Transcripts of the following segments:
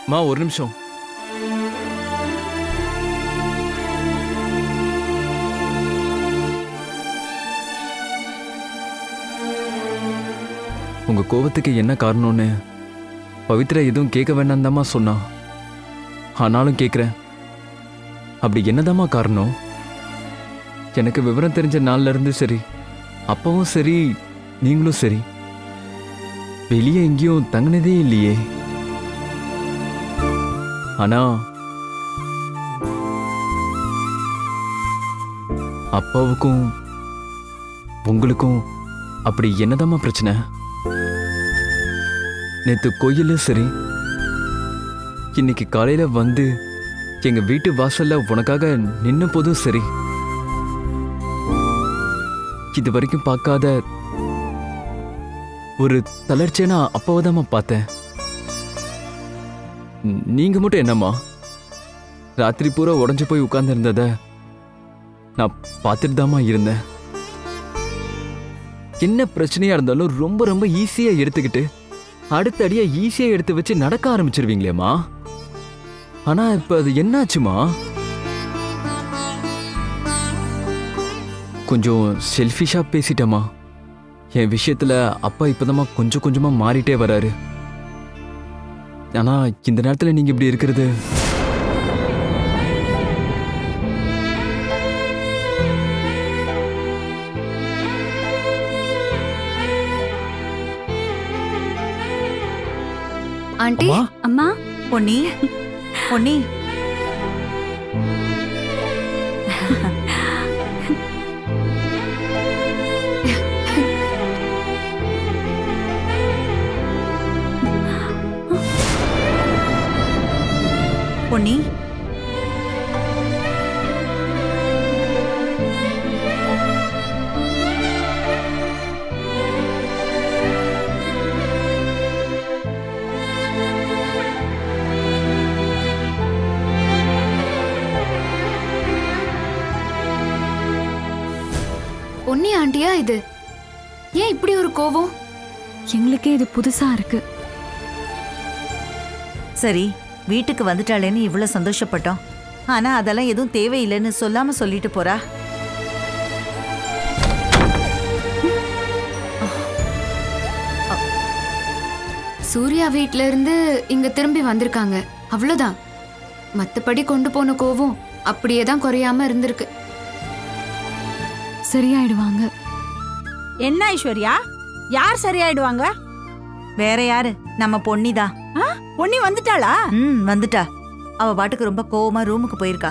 மா ஒரு நிமிஷம் உங்க கோவத்துக்கு என்ன காரணம்னு பவித்ரா எதுவும் கேட்க வேண்டாம் சொன்னா ஆனாலும் கேட்குறேன் அப்படி என்னதாம்மா காரணம் எனக்கு விவரம் தெரிஞ்ச நாள்ல இருந்து சரி அப்பவும் சரி நீங்களும் சரி வெளியே எங்கேயும் தங்கினதே இல்லையே ஆனா அப்பாவுக்கும் உங்களுக்கும் அப்படி என்னதாம்மா பிரச்சனை நேத்து கோயிலும் சரி இன்னைக்கு காலையில வந்து எங்க வீட்டு வாசல்ல உனக்காக நின்ன போதும் சரி இது வரைக்கும் பார்க்காத ஒரு தளர்ச்சியை நான் அப்பாவதாம்மா பார்த்தேன் ந- நீங்க மட்டும் என்னம்மா ராத்திரி பூரா உடஞ்சு போய் உட்கார்ந்துருந்தத நான் பார்த்துட்டு தாம்மா இருந்தேன் என்ன பிரச்சனையா இருந்தாலும் ரொம்ப ரொம்ப ஈஸியா எடுத்துக்கிட்டு அடுத்த அடியா ஈஸியா எடுத்து வச்சு நடக்க ஆரம்பிச்சிருவீங்களேம்மா ஆனா இப்ப அது என்னாச்சுமா கொஞ்சம் செல்ஃபிஷா பேசிட்டேம்மா என் விஷயத்துல அப்பா இப்பதாம்மா கொஞ்சம் கொஞ்சமா மாறிட்டே வராரு ஆனா இந்த நேரத்துல நீங்க இப்படி இருக்கிறது ஆண்டி அம்மா அம்மா பொன்னி பொன்னி பொன்னி பொன்னி ஆண்டியா இது ஏன் இப்படி ஒரு கோவம் எங்களுக்கே இது புதுசா இருக்கு சரி வீட்டுக்கு வந்துட்டாளேன்னு இவ்வளவு சந்தோஷப்பட்டோம் ஆனா அதெல்லாம் எதுவும் தேவையில்லைன்னு சொல்லாம சொல்லிட்டு போறா சூர்யா வீட்ல இருந்து இங்க திரும்பி வந்திருக்காங்க அவ்வளவுதான் மத்தபடி கொண்டு போன கோவம் அப்படியே தான் குறையாம இருந்திருக்கு சரியாயிடுவாங்க என்ன ஐஸ்வர்யா யார் சரியாயிடுவாங்க வேற யாரு நம்ம பொன்னிதான் ஆ? பொன்னி வந்துட்டாளா ம் வந்துட்டா அவ பாட்டுக்கு ரொம்ப கோவமா ரூமுக்கு போயிருக்கா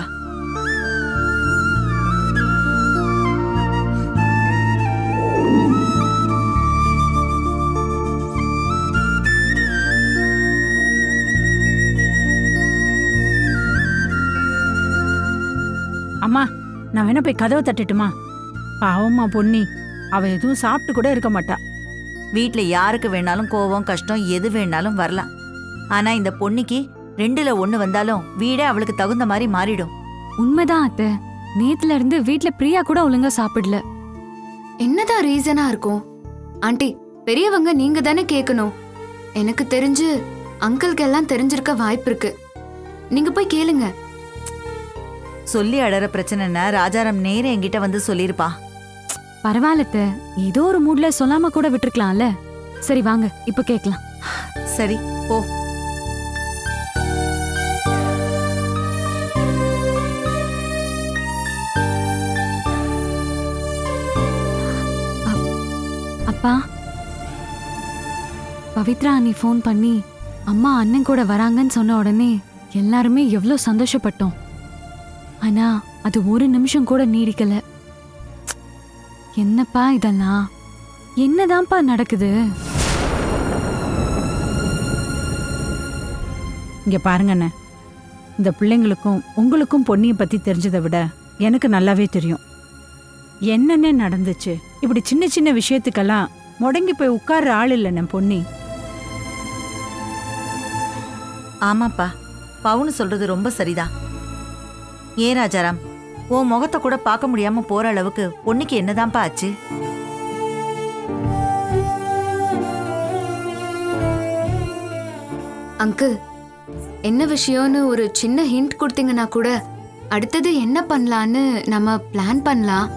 அம்மா நான் வேணா போய் கதவை தட்டட்டுமா பாவம்மா பொன்னி அவ எதுவும் சாப்பிட்டு கூட இருக்க மாட்டா வீட்ல யாருக்கு வேணாலும் கோவம் கஷ்டம் எது வேணாலும் வரலாம் ஆனா இந்த பொன்னிக்கு ரெண்டுல ஒண்ணு வந்தாலும் வீடே அவளுக்கு தகுந்த மாதிரி மாறிடும் உண்மைதான் அத்தை நேத்துல இருந்து வீட்ல பிரியா கூட ஒழுங்கா சாப்பிடல என்னதான் ரீசனா இருக்கும் ஆண்டி பெரியவங்க நீங்க தானே கேட்கணும் எனக்கு தெரிஞ்சு அங்கிள்க்கு எல்லாம் தெரிஞ்சிருக்க வாய்ப்பு இருக்கு நீங்க போய் கேளுங்க சொல்லி அடற பிரச்சனைன்னா ராஜாராம் நேரே என்கிட்ட வந்து சொல்லியிருப்பா பரவாயில்ல அத்தை ஏதோ ஒரு மூட்ல சொல்லாம கூட விட்டுருக்கலாம்ல சரி வாங்க இப்ப கேக்கலாம் சரி போ அப்பா பவித்ரா அண்ணி ஃபோன் பண்ணி அம்மா அண்ணன் கூட வராங்கன்னு சொன்ன உடனே எல்லாருமே எவ்வளோ சந்தோஷப்பட்டோம் ஆனா அது ஒரு நிமிஷம் கூட நீடிக்கல என்னப்பா இதெல்லாம் என்னதான்ப்பா நடக்குது இங்க பாருங்க அண்ணே இந்த பிள்ளைங்களுக்கும் உங்களுக்கும் பொன்னியை பத்தி தெரிஞ்சதை விட எனக்கு நல்லாவே தெரியும் என்னென்ன நடந்துச்சு இப்படி சின்ன சின்ன விஷயத்துக்கெல்லாம் முடங்கி போய் உட்கார்ற ஆள் இல்லைண்ணே பொன்னி ஆமாப்பா பவுனு சொல்றது ரொம்ப சரிதான் ஏன் ராஜாராம் உன் முகத்தை கூட பார்க்க முடியாம போற அளவுக்கு பொண்ணுக்கு என்னதான்ப்பா ஆச்சு அங்கிள் என்ன விஷயம்னு ஒரு சின்ன ஹிண்ட் கொடுத்தீங்கன்னா கூட அடுத்தது என்ன பண்ணலான்னு நம்ம பிளான் பண்ணலாம்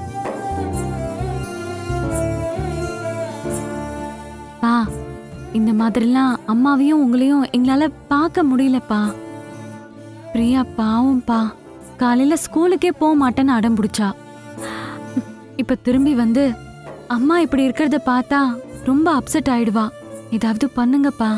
பா இந்த மாதிரிலாம் அம்மாவையும் உங்களையும் எங்களால பார்க்க முடியலப்பா பிரியா பாவம்ப்பா காலையில ஸ்கூலுக்கே போக மாட்டேன்னு அடம் பிடிச்சா இப்ப திரும்பி வந்து அம்மா இப்படி இருக்கிறத பார்த்தா ரொம்ப அப்செட் ஆயிடுவா ஏதாவது பண்ணுங்கப்பா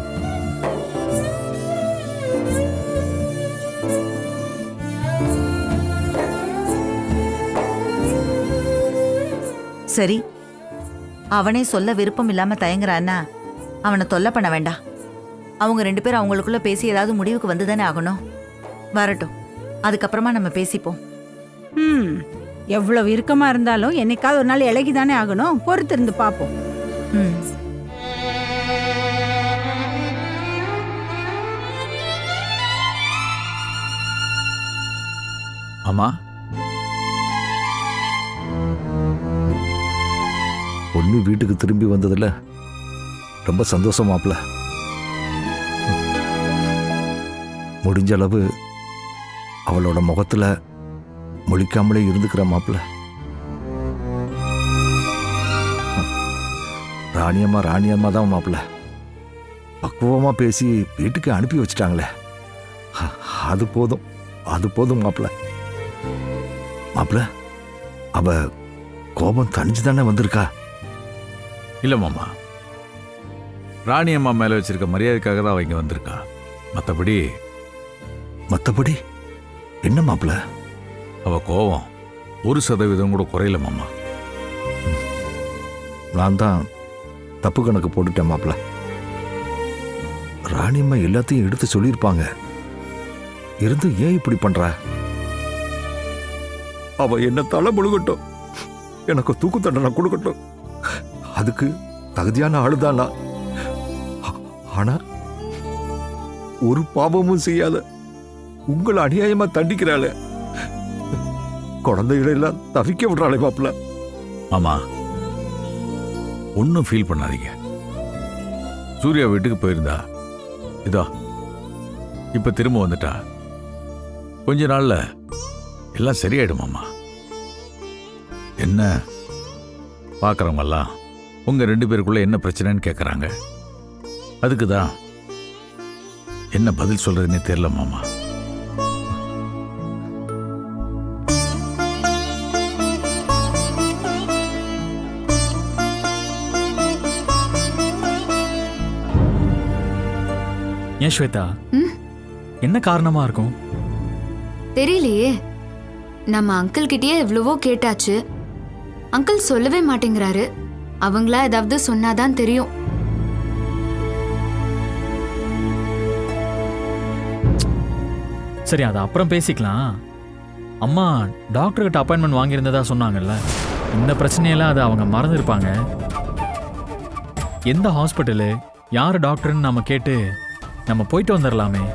சரி அவனே சொல்ல விருப்பம் இல்லாம தயங்குறான்னா அவனை தொல்லை பண்ண வேண்டாம் அவங்க ரெண்டு பேரும் அவங்களுக்குள்ள பேசி ஏதாவது முடிவுக்கு வந்து தானே ஆகணும் வரட்டும் அதுக்கப்புறமா நம்ம பேசிப்போம் ம் எவ்வளவு இறுக்கமா இருந்தாலும் என்னைக்காவது ஒரு நாள் இலகி தானே ஆகணும் பொறுத்திருந்து பார்ப்போம் ம் ஆமா பொண்ணு வீட்டுக்கு திரும்பி வந்ததுல ரொம்ப சந்தோஷம் மாப்ள முடிஞ்ச அளவு அவளோட முகத்துல முழிக்காமலே இருந்துக்கிற மாப்ள ராணியம்மா ராணியம்மா தான் மாப்ள பக்குவமா பேசி வீட்டுக்கு அனுப்பி வச்சிட்டாங்களே அ- அது போதும் அது போதும் மாப்ள மாப்ள அவ கோபம் தணிஞ்சு தானே வந்திருக்கா இல்ல மாமா ராணி அம்மா மேல வச்சிருக்க மரியாதைக்காக தான் அவ இங்க வந்திருக்கா மத்தபடி மத்தபடி என்ன மாப்ள அவ கோவம் ஒரு சதவீதம் கூட குறையல மாமா நான் தான் தப்பு கணக்கு போட்டுட்டேன் மாப்ள ராணியம்மா எல்லாத்தையும் எடுத்து சொல்லியிருப்பாங்க இருந்து ஏன் இப்படி பண்றா அவ என்ன தலை முழுகட்டும் எனக்கு தூக்கு தண்டனை கொடுக்கட்டும் அதுக்கு தகுதியான ஆளுதானா ஆனா ஒரு பாவமும் செய்யாத உங்களை அநியாயமா தண்டிக்கிறாளே குழந்தைகளை எல்லாம் தவிக்க விடுறாளே மாப்ள மாமா ஒன்றும் ஃபீல் பண்ணாதீங்க சூர்யா வீட்டுக்கு போயிருந்தா இதோ இப்ப திரும்ப வந்துட்டா கொஞ்ச நாள்ல எல்லாம் சரியாயிடும் மாமா என்ன பார்க்குறவங்க எல்லாம் உங்க ரெண்டு பேருக்குள்ள என்ன பிரச்சனைன்னு கேட்குறாங்க அதுக்கு தான் என்ன பதில் சொல்றதுன்னே தெரியல மாமா ஏன் ஸ்வேதா ம்? என்ன காரணமா இருக்கும் தெரியலையே நம்ம அங்கிள் கிட்டயே எவ்வளவோ கேட்டாச்சு அங்கிள் சொல்லவே மாட்டேங்கிறாரு அவங்களா ஏதாவது சொன்னாதான் தெரியும் சரி அதை அப்புறம் பேசிக்கலாம் அம்மா டாக்டர் கிட்ட அப்பாயின்மெண்ட் வாங்கியிருந்ததா சொன்னாங்கல்ல இந்த பிரச்சனையெல்லாம் அதை அவங்க மறந்துருப்பாங்க எந்த ஹாஸ்பிட்டலு யார் டாக்டர்னு நம்ம கேட்டு நம்ம போயிட்டு வந்துடலாமே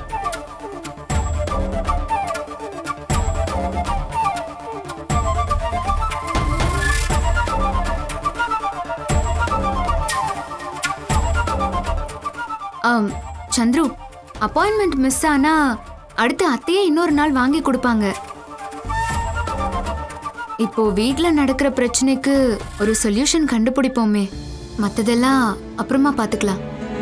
ஆம், சந்துரு அப்பாயின்மெண்ட் மிஸ் ஆனா அடுத்து அத்தையே இன்னொரு நாள் வாங்கி கொடுப்பாங்க இப்போ வீட்ல நடக்கிற பிரச்சனைக்கு ஒரு சொல்யூஷன் கண்டுபிடிப்போமே மத்ததெல்லாம் அப்புறமா பாத்துக்கலாம்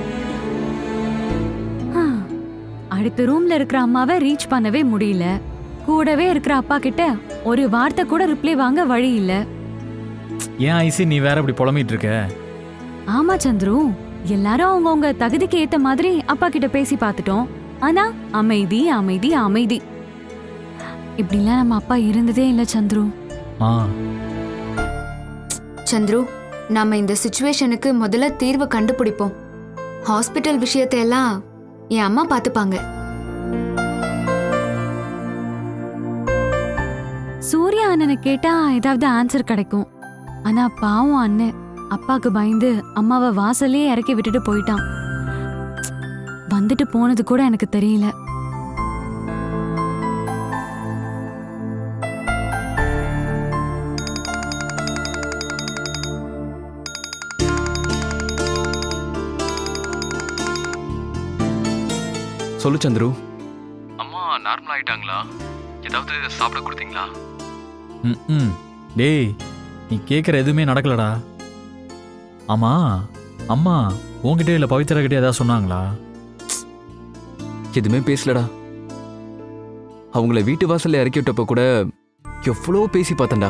ஆ, அடுத்த ரூம்ல இருக்கிற அம்மாவை ரீச் பண்ணவே முடியல கூடவே இருக்கிற அப்பா கிட்ட ஒரு வார்த்தை கூட ரிப்ளை வாங்க வழி இல்ல ஏன் ஐசி நீ வேற இப்படி புலம்பிட்டு இருக்க ஆமா சந்துரு எல்லாரும் அவங்கவங்க தகுதிக்கு ஏத்த மாதிரி அப்பா கிட்ட பேசி பார்த்துட்டோம் ஆனா அமைதி அமைதி அமைதி இப்படிலாம் நம்ம அப்பா இருந்ததே இல்ல சந்துரு ஆ சந்துரு நாம இந்த சுச்சுவேஷனுக்கு முதல்ல தீர்வு கண்டுபிடிப்போம் ஹாஸ்பிட்டல் விஷயத்தை எல்லாம் என் அம்மா பார்த்துப்பாங்க சூர்யா அண்ணனை கேட்டா ஏதாவது ஆன்சர் கிடைக்கும் ஆனா பாவம் அண்ணன் அப்பாக்கு பயந்து அம்மாவை வாசல்லே இறக்கி விட்டுட்டு போயிட்டான் வந்துட்டு போனது கூட எனக்கு தெரியல சொல்லு சந்துரு அம்மா நார்மல் ஆயிட்டாங்களா ஏதாவது சாப்பிட கொடுத்தீங்களா ம் ம் டேய் நீ கேட்குற எதுவுமே நடக்கலடா ஆமா அம்மா உன்கிட்ட இல்லை பவித்ரா கிட்டே ஏதாவது சொன்னாங்களா எதுவுமே பேசலடா அவங்கள வீட்டு வாசல்ல இறக்கி விட்டப்ப கூட எவ்வளோ பேசி பார்த்தேன்டா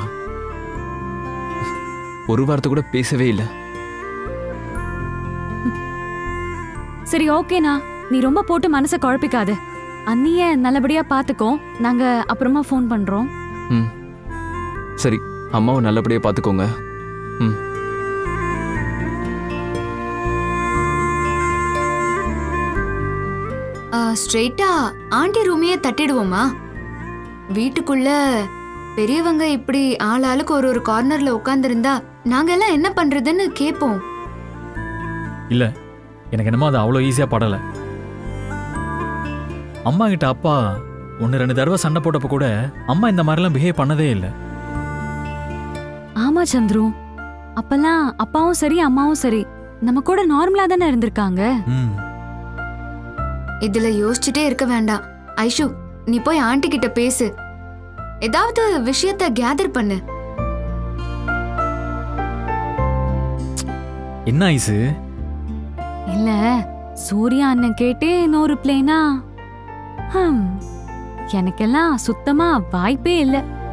ஒரு வார்த்தை கூட பேசவே இல்லை சரி ஓகேண்ணா நீ ரொம்ப போட்டு மனசை குழப்பிக்காத அண்ணிய நல்லபடியா பாத்துக்கோ நாங்க அப்புறமா ஃபோன் பண்றோம் ம் சரி அம்மாவை நல்லபடியாக பார்த்துக்கோங்க ம் ஸ்ட்ரெயிட்டா ஆண்டி ரூமையே தட்டிடுவோமா வீட்டுக்குள்ள பெரியவங்க இப்படி ஆள் ஆளுக்கு ஒரு ஒரு கார்னர்ல உட்கார்ந்திருந்தா நாங்க எல்லாம் என்ன பண்றதுன்னு கேட்போம் இல்லை எனக்கு என்னமோ அது அவ்வளோ ஈஸியாக படலை அம்மா கிட்ட அப்பா ஒன்று ரெண்டு தடவை சண்டை போட்டப்ப கூட அம்மா இந்த மாதிரிலாம் பிஹேவ் பண்ணதே இல்லை ஆமா சந்துரு அப்பெல்லாம் அப்பாவும் சரி அம்மாவும் சரி நம்ம கூட நார்மலா தானே இருந்திருக்காங்க ம் இதுல யோசிச்சுட்டே இருக்க வேண்டாம் ஐஷு நீ போய் ஆண்டி கிட்ட பேசு ஏதாவது விஷயத்த கேதர் பண்ணு என்ன ஐசு இல்ல சூர்யா அண்ணன் கேட்டே இன்னொரு பிளேனா ஹம் எனக்கெல்லாம் சுத்தமா வாய்ப்பே இல்ல